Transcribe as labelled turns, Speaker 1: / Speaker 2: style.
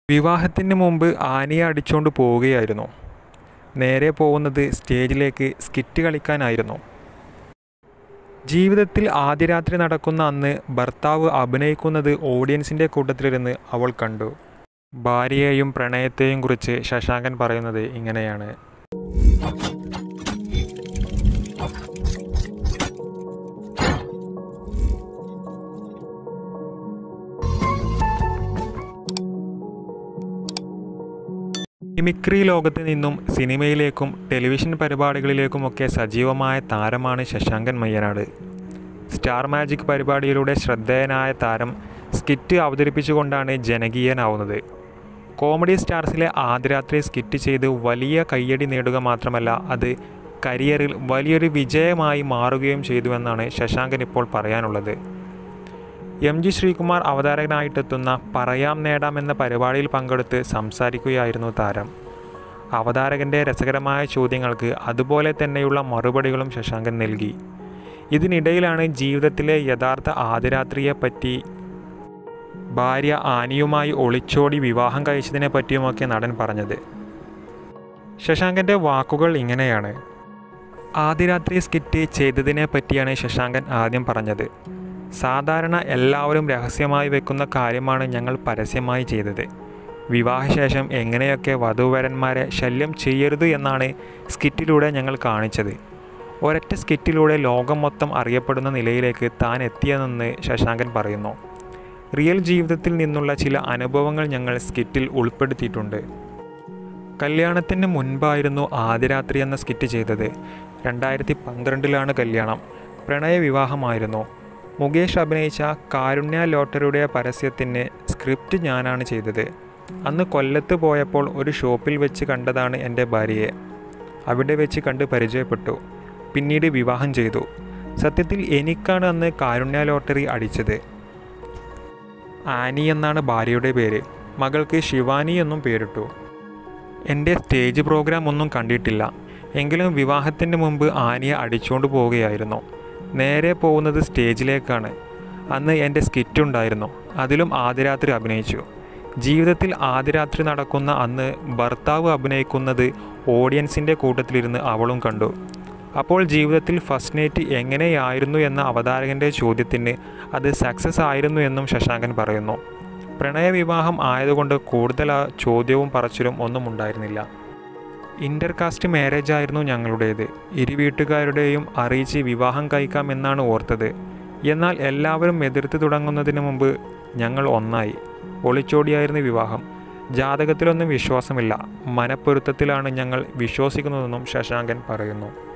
Speaker 1: വിവാഹത്തിന് മുമ്പ് ആനയെ അടിച്ചുകൊണ്ട് പോവുകയായിരുന്നു നേരെ പോകുന്നത് സ്റ്റേജിലേക്ക് സ്കിറ്റ് കളിക്കാനായിരുന്നു ജീവിതത്തിൽ ആദ്യ രാത്രി നടക്കുന്ന അന്ന് ഭർത്താവ് അഭിനയിക്കുന്നത് ഓഡിയൻസിൻ്റെ കൂട്ടത്തിലിരുന്ന് അവൾ കണ്ടു ഭാര്യയെയും പ്രണയത്തെയും കുറിച്ച് ശശാങ്കൻ പറയുന്നത് ഇങ്ങനെയാണ് മിമിക്രി ലോകത്ത് നിന്നും സിനിമയിലേക്കും ടെലിവിഷൻ പരിപാടികളിലേക്കുമൊക്കെ സജീവമായ താരമാണ് ശശാങ്കൻ മയ്യനാട് സ്റ്റാർ മാജിക് പരിപാടിയിലൂടെ ശ്രദ്ധേയനായ താരം സ്കിറ്റ് അവതരിപ്പിച്ചുകൊണ്ടാണ് ജനകീയനാവുന്നത് കോമഡി സ്റ്റാർസിലെ ആദ്യരാത്രി സ്കിറ്റ് ചെയ്ത് വലിയ കയ്യടി നേടുക മാത്രമല്ല അത് കരിയറിൽ വലിയൊരു വിജയമായി മാറുകയും ചെയ്തുവെന്നാണ് ശശാങ്കൻ ഇപ്പോൾ പറയാനുള്ളത് എം ജി ശ്രീകുമാർ അവതാരകനായിട്ടെത്തുന്ന പറയാം നേടാം എന്ന പരിപാടിയിൽ പങ്കെടുത്ത് സംസാരിക്കുകയായിരുന്നു താരം അവതാരകൻ്റെ രസകരമായ ചോദ്യങ്ങൾക്ക് അതുപോലെ തന്നെയുള്ള മറുപടികളും ശശാങ്കൻ നൽകി ഇതിനിടയിലാണ് ജീവിതത്തിലെ യഥാർത്ഥ ആദിരാത്രിയെപ്പറ്റി ഭാര്യ ആനിയുമായി ഒളിച്ചോടി വിവാഹം കഴിച്ചതിനെ പറ്റിയുമൊക്കെ നടൻ പറഞ്ഞത് ശശാങ്കൻ്റെ വാക്കുകൾ ഇങ്ങനെയാണ് ആദിരാത്രി സ്കിറ്റ് ചെയ്തതിനെ പറ്റിയാണ് ശശാങ്കൻ ആദ്യം പറഞ്ഞത് സാധാരണ എല്ലാവരും രഹസ്യമായി വെക്കുന്ന കാര്യമാണ് ഞങ്ങൾ പരസ്യമായി ചെയ്തത് വിവാഹശേഷം എങ്ങനെയൊക്കെ വധൂവരന്മാരെ ശല്യം ചെയ്യരുത് എന്നാണ് സ്കിറ്റിലൂടെ ഞങ്ങൾ കാണിച്ചത് ഒരൊറ്റ സ്കിറ്റിലൂടെ ലോകം മൊത്തം അറിയപ്പെടുന്ന നിലയിലേക്ക് താൻ എത്തിയതെന്ന് ശശാങ്കൻ പറയുന്നു റിയൽ ജീവിതത്തിൽ നിന്നുള്ള ചില അനുഭവങ്ങൾ ഞങ്ങൾ സ്കിറ്റിൽ ഉൾപ്പെടുത്തിയിട്ടുണ്ട് കല്യാണത്തിന് മുൻപായിരുന്നു ആദ്യരാത്രി എന്ന സ്കിറ്റ് ചെയ്തത് രണ്ടായിരത്തി പന്ത്രണ്ടിലാണ് കല്യാണം പ്രണയവിവാഹമായിരുന്നു മുകേഷ് അഭിനയിച്ച കാരുണ്യ ലോട്ടറിയുടെ പരസ്യത്തിന് സ്ക്രിപ്റ്റ് ഞാനാണ് ചെയ്തത് അന്ന് കൊല്ലത്ത് പോയപ്പോൾ ഒരു ഷോപ്പിൽ വെച്ച് കണ്ടതാണ് എൻ്റെ ഭാര്യയെ അവിടെ വെച്ച് കണ്ട് പരിചയപ്പെട്ടു പിന്നീട് വിവാഹം ചെയ്തു സത്യത്തിൽ എനിക്കാണ് അന്ന് കാരുണ്യ ലോട്ടറി അടിച്ചത് ആനി എന്നാണ് ഭാര്യയുടെ പേര് മകൾക്ക് ശിവാനി എന്നും പേരിട്ടു എൻ്റെ സ്റ്റേജ് പ്രോഗ്രാം ഒന്നും കണ്ടിട്ടില്ല എങ്കിലും വിവാഹത്തിന് മുമ്പ് ആനിയെ അടിച്ചുകൊണ്ട് പോവുകയായിരുന്നു നേരെ പോകുന്നത് സ്റ്റേജിലേക്കാണ് അന്ന് എൻ്റെ സ്കിറ്റ് ഉണ്ടായിരുന്നു അതിലും ആദ്യരാത്രി അഭിനയിച്ചു ജീവിതത്തിൽ ആദ്യരാത്രി നടക്കുന്ന അന്ന് ഭർത്താവ് അഭിനയിക്കുന്നത് ഓഡിയൻസിൻ്റെ കൂട്ടത്തിലിരുന്ന് അവളും കണ്ടു അപ്പോൾ ജീവിതത്തിൽ ഫസ്റ്റ് നൈറ്റ് എങ്ങനെയായിരുന്നു എന്ന അവതാരകൻ്റെ ചോദ്യത്തിന് അത് സക്സസ് ആയിരുന്നു എന്നും ശശാങ്കൻ പറയുന്നു പ്രണയവിവാഹം ആയതുകൊണ്ട് കൂടുതൽ ആ ചോദ്യവും പറച്ചിലും ഒന്നും ഉണ്ടായിരുന്നില്ല ഇൻ്റർകാസ്റ്റ് മാരേജ് ആയിരുന്നു ഞങ്ങളുടേത് ഇരു വീട്ടുകാരുടെയും അറിയിച്ച് വിവാഹം കഴിക്കാം എന്നാണ് ഓർത്തത് എന്നാൽ എല്ലാവരും എതിർത്ത് തുടങ്ങുന്നതിന് മുമ്പ് ഞങ്ങൾ ഒന്നായി ഒളിച്ചോടിയായിരുന്നു വിവാഹം ജാതകത്തിലൊന്നും വിശ്വാസമില്ല മനപ്പൊരുത്തത്തിലാണ് ഞങ്ങൾ വിശ്വസിക്കുന്നതെന്നും ശശാങ്കൻ പറയുന്നു